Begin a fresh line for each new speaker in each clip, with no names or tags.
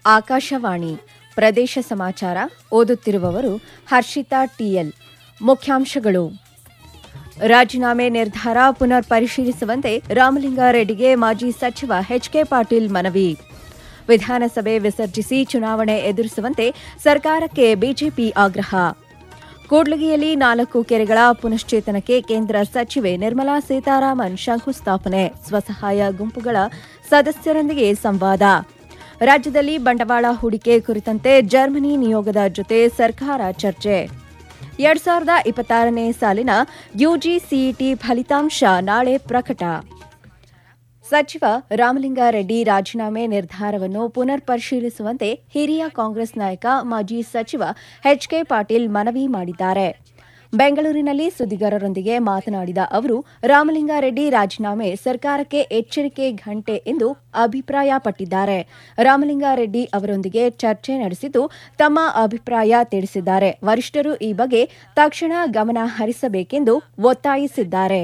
ಆಕಾಶವಾಣಿ ಪ್ರದೇಶ ಸಮಾಚಾರ ಓದುತ್ತಿರುವವರು ಹರ್ಷಿತಾ ಟಿಎಲ್ ಮುಖ್ಯಾಂಶಗಳು ರಾಜೀನಾಮೆ ನಿರ್ಧಾರ ಪುನರ್ ಪರಿಶೀಲಿಸುವಂತೆ ರಾಮಲಿಂಗಾರೆಡ್ಡಿಗೆ ಮಾಜಿ ಸಚಿವ ಎಚ್ಕೆ ಪಾಟೀಲ್ ಮನವಿ ವಿಧಾನಸಭೆ ವಿಸರ್ಜಿಸಿ ಚುನಾವಣೆ ಎದುರಿಸುವಂತೆ ಸರ್ಕಾರಕ್ಕೆ ಬಿಜೆಪಿ ಆಗ್ರಹ ಕೂಡ್ಲಿಗಿಯಲ್ಲಿ ನಾಲ್ಕು ಕೆರೆಗಳ ಪುನಶ್ಚೇತನಕ್ಕೆ ಕೇಂದ್ರ ಸಚಿವೆ ನಿರ್ಮಲಾ ಸೀತಾರಾಮನ್ ಶಂಕುಸ್ಥಾಪನೆ ಸ್ವಸಹಾಯ ಗುಂಪುಗಳ ಸದಸ್ಯರೊಂದಿಗೆ ಸಂವಾದ ರಾಜ್ಯದಲ್ಲಿ ಬಂಡವಾಳ ಹೂಡಿಕೆ ಕುರಿತಂತೆ ಜರ್ಮನಿ ನಿಯೋಗದ ಜೊತೆ ಸರ್ಕಾರ ಚರ್ಚೆ ಎರಡ್ ಸಾವಿರದ ಇಪ್ಪತ್ತಾರನೇ ಸಾಲಿನ ಯುಜಿಸಿಇಟಿ ಫಲಿತಾಂಶ ನಾಳೆ ಪ್ರಕಟ ಸಚಿವ ರಾಮಲಿಂಗಾರೆಡ್ಡಿ ರಾಜೀನಾಮೆ ನಿರ್ಧಾರವನ್ನು ಪುನರ್ ಪರಿಶೀಲಿಸುವಂತೆ ಹಿರಿಯ ಕಾಂಗ್ರೆಸ್ ನಾಯಕ ಮಾಜಿ ಸಚಿವ ಎಚ್ಕೆ ಪಾಟೀಲ್ ಮನವಿ ಮಾಡಿದ್ದಾರೆ ಬೆಂಗಳೂರಿನಲ್ಲಿ ಸುದ್ದಿಗಾರರೊಂದಿಗೆ ಮಾತನಾಡಿದ ಅವರು ರಾಮಲಿಂಗಾರೆಡ್ಡಿ ರಾಜೀನಾಮೆ ಸರ್ಕಾರಕ್ಕೆ ಎಚ್ಚರಿಕೆ ಘಂಟೆ ಎಂದು ಅಭಿಪ್ರಾಯಪಟ್ಟಿದ್ದಾರೆ ರಾಮಲಿಂಗಾರೆಡ್ಡಿ ಅವರೊಂದಿಗೆ ಚರ್ಚೆ ನಡೆಸಿದ್ದು ತಮ್ಮ ಅಭಿಪ್ರಾಯ ತಿಳಿಸಿದ್ದಾರೆ ವರಿಷ್ಠರು ಈ ಬಗ್ಗೆ ತಕ್ಷಣ ಗಮನ ಹರಿಸಬೇಕೆಂದು ಒತ್ತಾಯಿಸಿದ್ದಾರೆ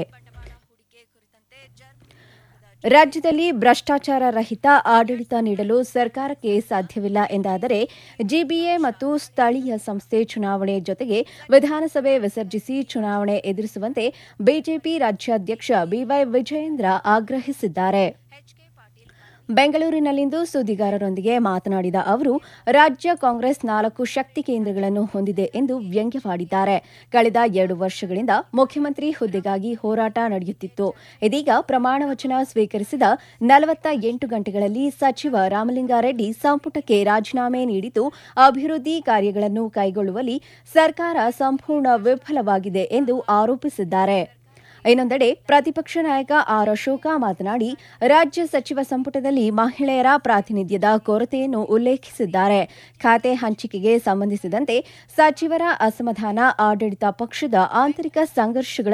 ರಾಜ್ಯದಲ್ಲಿ ಭ್ರಷ್ಟಾಚಾರ ರಹಿತ ಆಡಳಿತ ನೀಡಲು ಸರ್ಕಾರಕ್ಕೆ ಸಾಧ್ಯವಿಲ್ಲ ಎಂದಾದರೆ ಜಿಬಿಎ ಮತ್ತು ಸ್ಥಳೀಯ ಸಂಸ್ಥೆ ಚುನಾವಣೆ ಜೊತೆಗೆ ವಿಧಾನಸಭೆ ವಿಸರ್ಜಿಸಿ ಚುನಾವಣೆ ಎದುರಿಸುವಂತೆ ಬಿಜೆಪಿ ರಾಜ್ಯಾಧ್ಯಕ್ಷ ಬಿವೈ ವಿಜಯೇಂದ್ರ ಆಗ್ರಹಿಸಿದ್ದಾರೆ ಬೆಂಗಳೂರಿನಲ್ಲಿಂದು ಸುದ್ದಿಗಾರರೊಂದಿಗೆ ಮಾತನಾಡಿದ ಅವರು ರಾಜ್ಯ ಕಾಂಗ್ರೆಸ್ ನಾಲ್ಕು ಶಕ್ತಿ ಕೇಂದ್ರಗಳನ್ನು ಹೊಂದಿದೆ ಎಂದು ವ್ಯಂಗ್ಯವಾಡಿದ್ದಾರೆ ಕಳೆದ ಎರಡು ವರ್ಷಗಳಿಂದ ಮುಖ್ಯಮಂತ್ರಿ ಹುದ್ದೆಗಾಗಿ ಹೋರಾಟ ನಡೆಯುತ್ತಿತ್ತು ಇದೀಗ ಪ್ರಮಾಣ ವಚನ ಸ್ವೀಕರಿಸಿದ ನಲವತ್ತ ಎಂಟು ಗಂಟೆಗಳಲ್ಲಿ ಸಚಿವ ರಾಮಲಿಂಗಾರೆಡ್ಡಿ ಸಂಪುಟಕ್ಕೆ ರಾಜೀನಾಮೆ ನೀಡಿದ್ದು ಅಭಿವೃದ್ಧಿ ಕಾರ್ಯಗಳನ್ನು ಕೈಗೊಳ್ಳುವಲ್ಲಿ ಸರ್ಕಾರ ಸಂಪೂರ್ಣ ವಿಫಲವಾಗಿದೆ ಎಂದು ಆರೋಪಿಸಿದ್ದಾರೆ ಇನ್ನೊಂದೆಡೆ ಪ್ರತಿಪಕ್ಷ ನಾಯಕ ಆರ್ ಅಶೋಕ ಮಾತನಾಡಿ ರಾಜ್ಯ ಸಚಿವ ಸಂಪುಟದಲ್ಲಿ ಮಹಿಳೆಯರ ಪ್ರಾತಿನಿಧ್ಯದ ಕೊರತೆಯನ್ನು ಉಲ್ಲೇಖಿಸಿದ್ದಾರೆ ಖಾತೆ ಹಂಚಿಕೆಗೆ ಸಂಬಂಧಿಸಿದಂತೆ ಸಚಿವರ ಅಸಮಾಧಾನ ಆಡಳಿತ ಪಕ್ಷದ ಆಂತರಿಕ ಸಂಘರ್ಷಗಳ